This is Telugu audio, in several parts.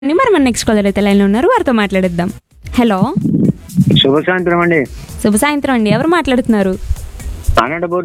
అండి మరి మన నెక్స్ట్ కాలర్ అయితే లైన్లో ఉన్నారు వారితో మాట్లాడిద్దాం హలో శుభ సాయంత్రం అండి శుభ సాయంత్రం అండి ఎవరు మాట్లాడుతున్నారు అనంతపూర్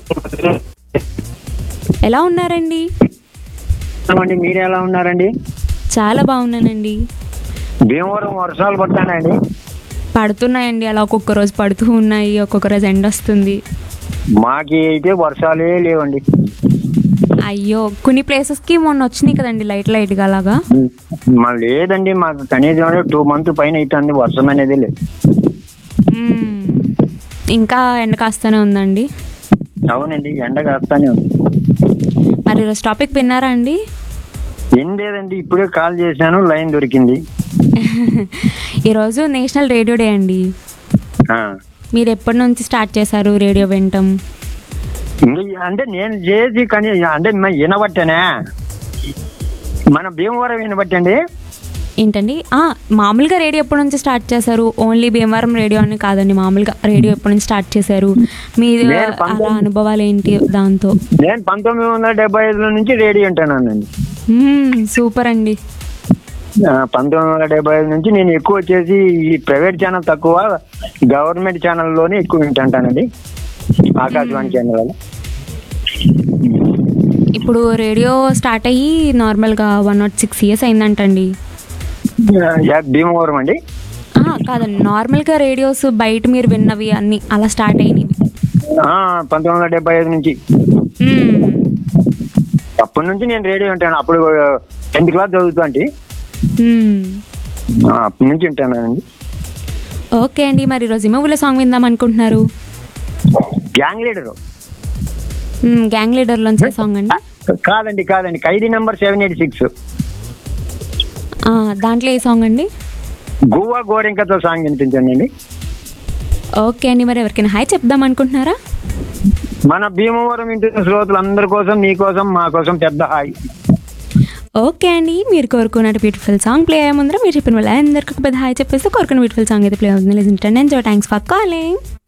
ఎలా ఉన్నారండి అండి మీరు ఎలా ఉన్నారండి చాలా బాగున్నానండి భీమవరం వర్షాలు పడతానండి పడుతున్నాయండి అలా ఒక్కొక్క రోజు పడుతూ ఉన్నాయి ఒక్కొక్క రోజు ఎండ వస్తుంది మాకి అయితే వర్షాలే లేవండి అయ్యో కొన్ని ప్లేసెస్కి మొన్న వచ్చినాయి కదండి లైట్ లైట్గా అలాగా మా లేదండి మాకు కనీసం టూ మంత్ పైన అవుతుంది వర్షం అనేది లేదు మ్మ్. ఇంకా ఎండ కాస్తూనే ఉందండి అవునండి ఎండ కాస్తానే ఉంది మరి ఈరోజు టాపిక్ విన్నారా అండి ఏం లేదండి ఇప్పుడే కాల్ చేశాను లైన్ దొరికింది ఈరోజు నేషనల్ రేడియో డే అండి ఆ. మీరు ఎప్పటి నుంచి స్టార్ట్ చేశారు రేడియో వినటం ఇంక అంటే నేను చేసి కానీ అంటే మ- వినబట్టేనే మన భీమవరం వినబట్టండి ఏంటండి ఆ, మామూలుగా రేడియో ఎప్పటి నుంచి స్టార్ట్ చేశారు ఓన్లీ భీమవరం రేడియో అని కాదండి మామూలుగా రేడియో ఎప్పటి నుంచి స్టార్ట్ చేశారు మీ నేను అలా పంతొమ్మిది- అనుభవాలు ఏంటి దాంతో నేను పంతొమ్మిది వందల డెబ్బై ఐదులో నుంచి రేడియో వింటున్నానండి మ్మ్, సూపర్ అండి ఆ, పంతొమ్మిది వందల డెబ్బై ఐదు నుంచి నేను ఎక్కువ వచ్చేసి ఈ ప్రైవేట్ ఛానల్ తక్కువ గవర్నమెంట్ ఛానల్లోనే ఎక్కువ వింటుంటానండి ఆకాశవాణి ఛానల్ వల్ల ఇప్పుడు రేడియో స్టార్ట్ అయ్యి నార్మల్గా వన్ నాట్ సిక్స్ ఇయర్స్ అయిందంటండి యా, భీమవరం అండి ఆ, కాదండి నార్మల్గా రేడియోస్ బయట మీరు విన్నవి అన్ని అలా స్టార్ట్ అయినవి ఆ, పంతొమ్మిది వందల డెబ్బై ఐదు నుంచి మ్మ్. అప్పటి నుంచి నేను రేడియో వింటాను అప్పుడు టెన్త్ క్లాస్ చదువుతాంటి మ్మ్. ఆ, అప్పటి నుంచి వింటానండి ఓకే అండి మరి ఈరోజు ఇమవుల సాంగ్ విందాం అనుకుంటున్నారు గ్యాంగ్ లీడరు మ్మ్, గ్యాంగ్ లీడర్లోంచి సాంగ్ అండి కాదండి కాదండి Khaidi number seven eight six ఆ, దాంట్లో ఏ సాంగ్ అండి గువ్వా గోరింకతో సాంగ్ వినిపించండి అండి ఓకే అండి మరి ఎవరికైనా హాయ్ చెప్దాం అనుకుంటున్నారా మన భీమవరం వింటున్న శ్రోతలందరి కోసం మీకోసం మా కోసం పెద్ద హాయ్ ఓకే అండి మీరు కోరుకున్నట్టు బ్యూటిఫుల్ సాంగ్ ప్లే అయ్యే ముందర మీరు చెప్పిన వాళ్ళు అందరికీ ఒక పెద్ద హాయ్ చెప్పేసి కోరుకున్న బ్యూటిఫుల్ సాంగ్ అయితే ప్లే అవుతుంది లిజన్ థ్యాంక్స్ ఫర్ కాలింగ్